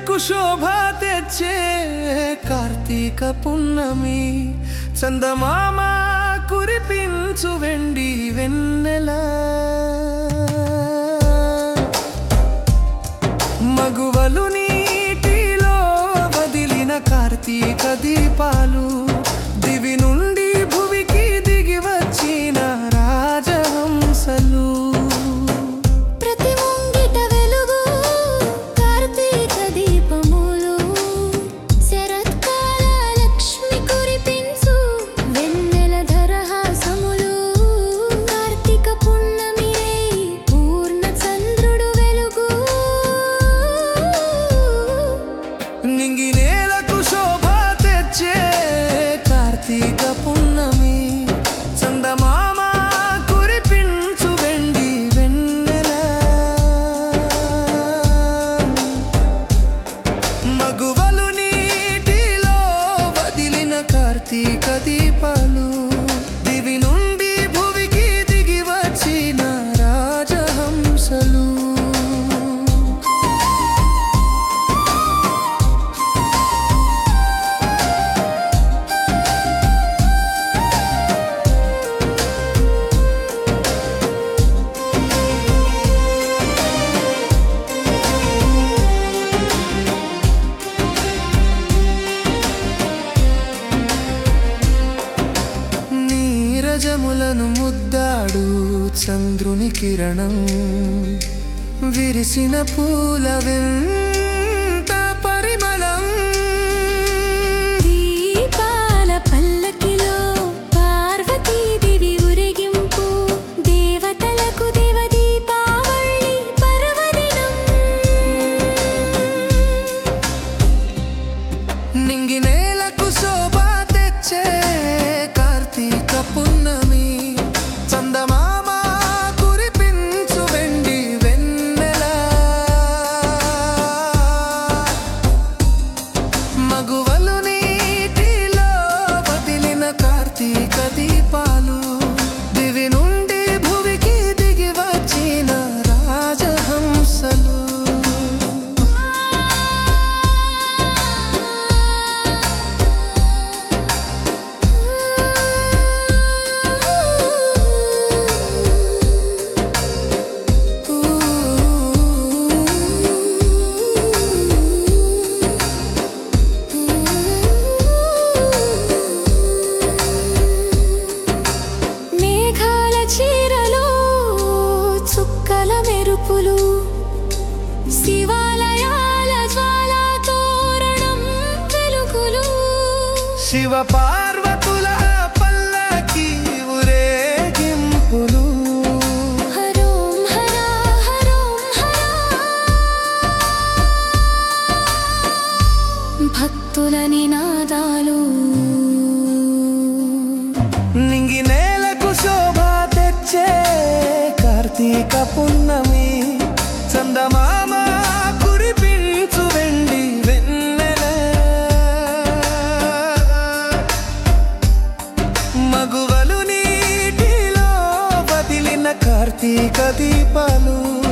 నేలకు శోభ తెచ్చే కార్తీక పున్నమి చందమామ కురిపించు వెండి వెన్నెల మగువలు నీటిలో వదిలిన కార్తీక దీపాలు దివి నుండి భువికి దిగి వచ్చిన రాజహంసలు ప్రతి ముంగిట వెలుగు కార్తీక దీపములు శరత్కాల లక్ష్మి కురిపించు వెన్నెల ధరహాసములు కార్తీక పున్నమి రేయి పూర్ణ చంద్రుడు వెలుగు నింగి నేలకు శోభ తెచ్చే కార్తీక పున్నమి చందమామ కురిపించు వెండి వెన్నెల మగువలు నీటిలో వదిలిన కార్తీక దీపాలు దివి నుండి భువికి దిగి వచ్చిన రాజహంసలు నీరజములను ముద్దాడు చంద్రుని కిరణం విరిసిన పూల వెంట పరిమళం దీపాల పల్లకిలో పార్వతీదేవి ఊరేగింపు దేవతలకు దేవ దీపావళి పర్వదినం నింగి నేలకు శోభ తెచ్చే కార్తీక పున్నమి చందమామ కురిపించు వెండి వెన్నెల మగువలు నీటిలో వదిలిన కార్తీక దీపాలు దివి నుండి భువికి దిగి వచ్చిన రాజహంసలు మేఘాల చీరలో చుక్కల మెరుపులు శివాలయాల జ్వాలా తోరణం వెలుగులు శివ పార్వతుల పల్లకి ఊరేగింపులు హరోం హరా హరోం హరా భక్తుల నినాదాలు నింగి నేలకు శోభ తెచ్చే కార్తీక పున్నమి చందమామ కురిపించు వెండి వెన్నెల మగువలు నీటిలో వదిలిన కార్తీక దీపాలు